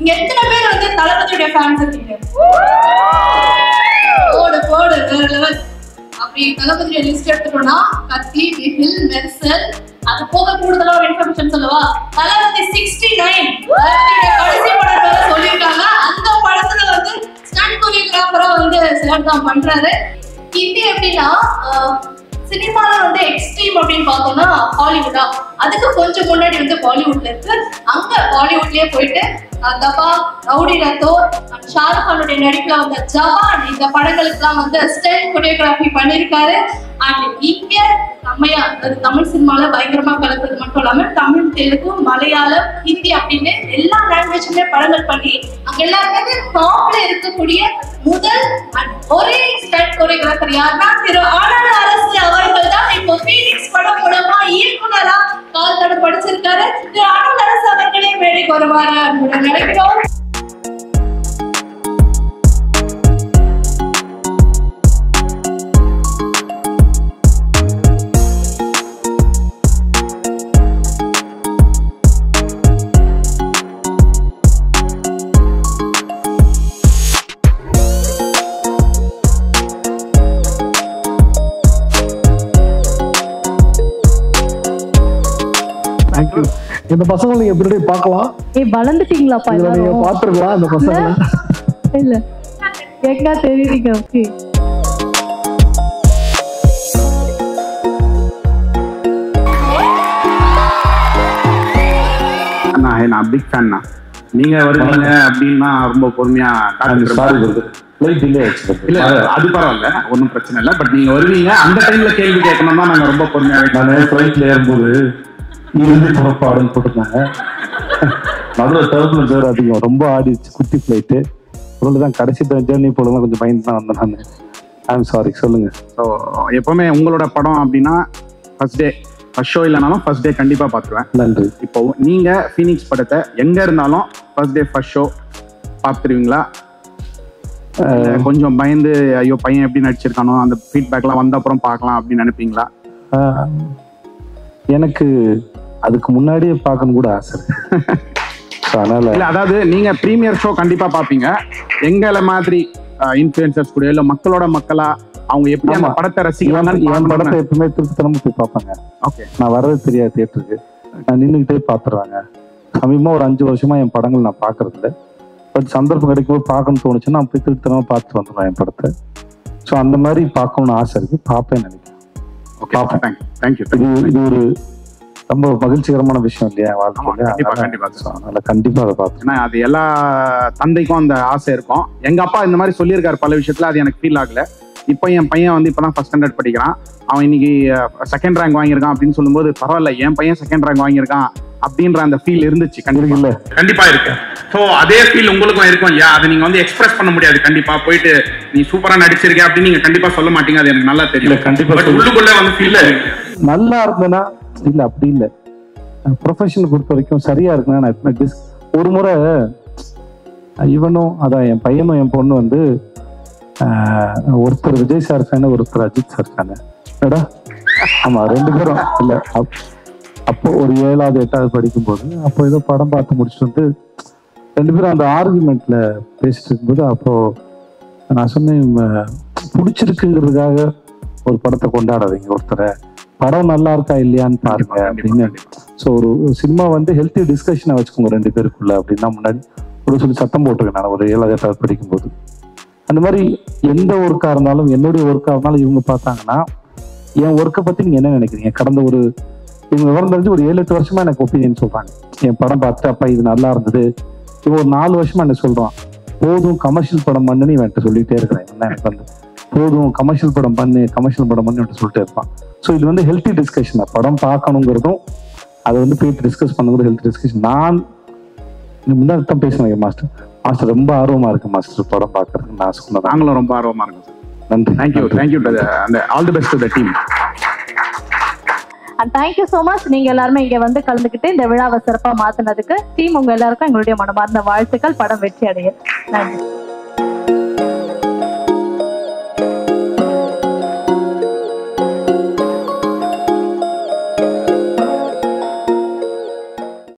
இங்க எத்தனை பேர் வந்து தளபதியுடைய ஃபேன்ஸ் இருக்கீங்க போடு போடு வேற லெவல் அப்படி தளபதியுடைய லிஸ்ட் எடுத்துட்டோம்னா கத்தி பிகில் மெர்சல் அது போக கூடுதலா ஒரு இன்ஃபர்மேஷன் சொல்லவா தளபதி சிக்ஸ்டி நைன் கடைசி படம் வேற சொல்லியிருக்காங்க அந்த படத்துல வந்து ஸ்டண்ட் கொரியோகிராஃபரா வந்து சிலர் தான் பண்றாரு ஹிந்தி எப்படின்னா சினிமால வந்து எக்ஸ்ட்ரீம் அப்படின்னு பார்த்தோம்னா ஹாலிவுட்டா அதுக்கு கொஞ்சம் முன்னாடி வந்து பாலிவுட்ல இருக்கு அங்க பாலிவுட்லயே போயிட்டு தபா ரவுடி ரத்தோர் and ஷாருக் கானுடைய நடிப்புல வந்த ஜவான் இந்த படங்களுக்குலாம் வந்து ஸ்டெல் கொரியோகிராஃபி பண்ணியிருக்காரு அண்ட் இங்க நம்மையா அதாவது தமிழ் சினிமால பயங்கரமா கலக்குறது மட்டும் இல்லாம தமிழ் தெலுங்கு மலையாளம் ஹிந்தி அப்படின்னு எல்லா லாங்குவேஜுமே படங்கள் பண்ணி அங்க எல்லாருமே டாப்ல இருக்கக்கூடிய முதல் and ஒரே ஸ்டெல் கொரியோகிராஃபர் யாருன்னா திரு ஆனந்த அரசு அவர்கள் தான் இப்போ பீனிக்ஸ் படம் மூலமா இயக்குனரா கால் தட படிச்சிருக்காரு திரு ஆனந்த அரசு அவர்களே மேடைக்கு வருவாரு அப்படின்னு நினைக்கிறோம் தேங்க்யூ இந்த பசங்களை நீங்க எப்படி பார்க்கலாம் ஏய் வளர்ந்துட்டீங்களாப்பா இதுல நீங்க எல்லாரும் பாத்துருக்கலாம் இந்த பசங்களை இல்ல எங்க தெரியுறீங்க ஓகே அண்ணா நான் பிக் ஃபேன்னா நீங்க வருவீங்க அப்படின்னா ரொம்ப பொறுமையா காத்துட்டு சாரி இருப்பேன். ஃப்ளைட் டிலே ஆச்சு இல்ல அது பரவாயில்ல ஒன்றும் பிரச்சனை இல்லை பட் நீங்க வருவீங்க அந்த டைம்ல கேள்வி கேட்கணும் தான் நாங்க ரொம்ப பொறுமையா wait நான் ஃப்ளைட்ல ஏறும்போது இருந்து புறப்பாடுன்னு போட்டிருந்தாங்க நடுவில் டர்புலன்ஸ் வேறு அதிகம் ரொம்ப ஆடிச்சு குட்டி ஃப்ளைட்டு பொருள் தான் கடைசி ஜேர்னி போலாம் கொஞ்சம் பயந்து தான் வந்தேன் நான் ஐம் சாரி சொல்லுங்க ஸோ எப்பவுமே உங்களோட படம் அப்படின்னா ஃபர்ஸ்ட் டே ஃபர்ஸ்ட் ஷோ இல்லைனாலும் ஃபர்ஸ்ட் டே கண்டிப்பா பார்த்துருவேன் நன்றி இப்போ நீங்க ஃபீனிக்ஸ் படத்தை எங்க இருந்தாலும் ஃபர்ஸ்ட் டே ஃபர்ஸ்ட் ஷோ பார்த்துருவீங்களா இல்ல கொஞ்சம் பயந்து ஐயோ பையன் எப்படி நடிச்சிருக்கானோ அந்த ஃபீட்பேக்லாம் வந்த அப்புறம் பார்க்கலாம் அப்படின்னு நினைப்பீங்களா ஆஹ், எனக்கு அதுக்கு முன்னாடியே பார்க்கணும் கூட ஆசை இருக்கு So, அதனால இல்ல அதாவது நீங்க ப்ரீமியர் ஷோ கண்டிப்பா பாப்பீங்க எங்களை மாதிரி இன்ஃபுளுசர்ஸ் கூட இல்ல மக்களோட மக்களா அவங்க எப்படி அந்த ஆமா. படத்தை என் ரசிக்கிறாங்கன்னு என் படத்தை பார்க்கணும்னு- எப்பவுமே திருப்தித்தனமா போய் பார்ப்பாங்க ஓகே நான் வர்றது தெரியாது தியேட்டருக்கு நான் நின்றுக்கிட்டே பார்த்துருவாங்க சமீபமாக ஒரு அஞ்சு வருஷமா என் படங்கள் நான் பார்க்கறது இல்ல பட் சந்தர்ப்பம் கிடைக்கும்போது பார்க்கணும்னு தோணுச்சுன்னா நான் போய் திருத்தனமா பார்த்துட்டு வந்துடுவேன் என் படத்தை ஸோ அந்த மாதிரி பார்க்கணும்னு ஆசை இருக்கு பார்ப்பேன்னு நினைக்கிறேன் ஓகே பார்ப்பேன். தேங்க்யூ இது இது ஒரு ரொம்ப மகிழ்ச்சிகரமான விஷயம் இல்லையா ஆமா, வாழ்க்கையில கண்டிப்பா, அதனால- கண்டிப்பா. so, அதனால கண்டிப்பா அதை பார்த்து ஏன்னா அது எல்லா தந்தைக்கும் அந்த ஆசை இருக்கும் எங்க அப்பா இந்த மாதிரி சொல்லியிருக்காரு பல விஷயத்துல அது எனக்கு ஃபீல் ஆகல இப்போ என் பையன் வந்து இப்பதான் ஃபர்ஸ்ட் ஸ்டாண்டர்ட் படிக்கிறான் அவன் இன்னைக்கு செகண்ட் ரேங்க் வாங்கியிருக்கான் அப்படின்னு சொல்லும்போது பரவாயில்ல என் பையன் செகண்ட் ரேங்க் வாங்கியிருக்கான் அப்படின்ற அந்த ஃபீல் இருந்துச்சு கண்டிப்பா இல்ல கண்டிப்பா இருக்கு ஸோ அதே ஃபீல் உங்களுக்கும் இருக்கும் இல்லையா அதை நீங்க வந்து எக்ஸ்பிரஸ் பண்ண முடியாது கண்டிப்பா போயிட்டு நீ சூப்பரா நடிச்சிருக்க அப்படின்னு நீங்க கண்டிப்பா சொல்ல மாட்டீங்க அது எனக்கு நல்லா இல்ல தெரியும் கண்டிப்பா பட் சொல்லு. உள்ளுக்குள்ள வந்து ஃபீல் நல்லா இருந்தேன்னா இல்ல அப்படி இல்ல ப்ரொஃபஷனை பொறுத்த வரைக்கும் சரியா இருக்குன்னா நான் எப்பவுமே dis- ஒரு முறை அஹ், இவனும் அதான் என் பையனும் என் பொண்ணு வந்து அஹ், ஒருத்தர் விஜய் சார் ஃபேனு ஒருத்தர் அஜித் சார் ஃபேனு என்னடா ஆமா ரெண்டு பேரும் இல்ல அப்- அப்போ ஒரு ஏழாவது எட்டாவது படிக்கும்போது அப்போ ஏதோ படம் பார்த்து முடிச்சுட்டு வந்து ரெண்டு பேரும் அந்த ஆர்குமெண்ட்ல பேசிட்டு இருக்கும்போது அப்போ நான் சொன்னேன் "ம, பிடிச்சிருக்குங்கிறதுக்காக ஒரு படத்தை கொண்டாடாதீங்க ஒருத்தரை படம் நல்லா இருக்கா இல்லையான்னு பாருங்க அப்படின்னு ஸோ ஒரு சினிமா வந்து ஹெல்த்தி டிஸ்கஷனை வச்சுக்கோங்க ரெண்டு பேருக்குள்ள அப்படின்னா முன்னாடி ஒரு சொல்லி சத்தம் போட்டிருக்கேன் நான் ஒரு ஏழாவது எட்டாவது படிக்கும்போது அந்த மாதிரி எந்த ஒர்க்காக இருந்தாலும் என்னுடைய ஒர்க்காக இருந்தாலும் இவங்க பார்த்தாங்கன்னா என் ஒர்க்கை பற்றி நீங்கள் என்ன நினைக்கிறீங்க கடந்த ஒரு இவங்க விவரம் தெரிஞ்சு ஒரு ஏழு எட்டு வருஷமா எனக்கு ஒப்பீனியன் சொல்றாங்க என் படம் பார்த்துட்டு அப்பா இது நல்லா இருந்தது இவன் ஒரு நாலு வருஷமா என்ன சொல்றான் போதும் கமர்ஷியல் படம் பண்ணுன்னு இவன் என்கிட்ட சொல்லிட்டே இருக்கிறேன் இவன் தான் எனக்கு வந்து போதும் கமர்ஷியல் படம் பண்ணு கமர்ஷியல் படம் பண்ணு என்கிட்ட சொல்லிட்டே இருப்பான் ஸோ இது வந்து ஹெல்த்தி டிஸ்கஷன் படம் பார்க்கணுங்கிறதும் அதை வந்து போயிட்டு டிஸ்கஸ் பண்ணுறது ஹெல்த் டிஸ்கஷன் நான் இது முன்னாடி தான் பேசினேன் மாஸ்டர் மாஸ்டர் ரொம்ப ஆர்வமா இருக்கு மாஸ்டர் படம் பார்க்கறதுக்கு நான் சொன்னதான் நாங்களும் ரொம்ப ஆர்வமா இருக்கோம் சார் நன்றி தேங்க்யூ தேங்க்யூ அந்த all the best to the team and thank you so much நீங்க எல்லாருமே இங்க வந்து கலந்துக்கிட்டு இந்த விழாவை சிறப்பா மாத்தினதுக்கு டீம் உங்க எல்லாருக்கும் எங்களுடைய மனமார்ந்த வாழ்த்துக்கள் படம் வெற்றி அடைய நன்றி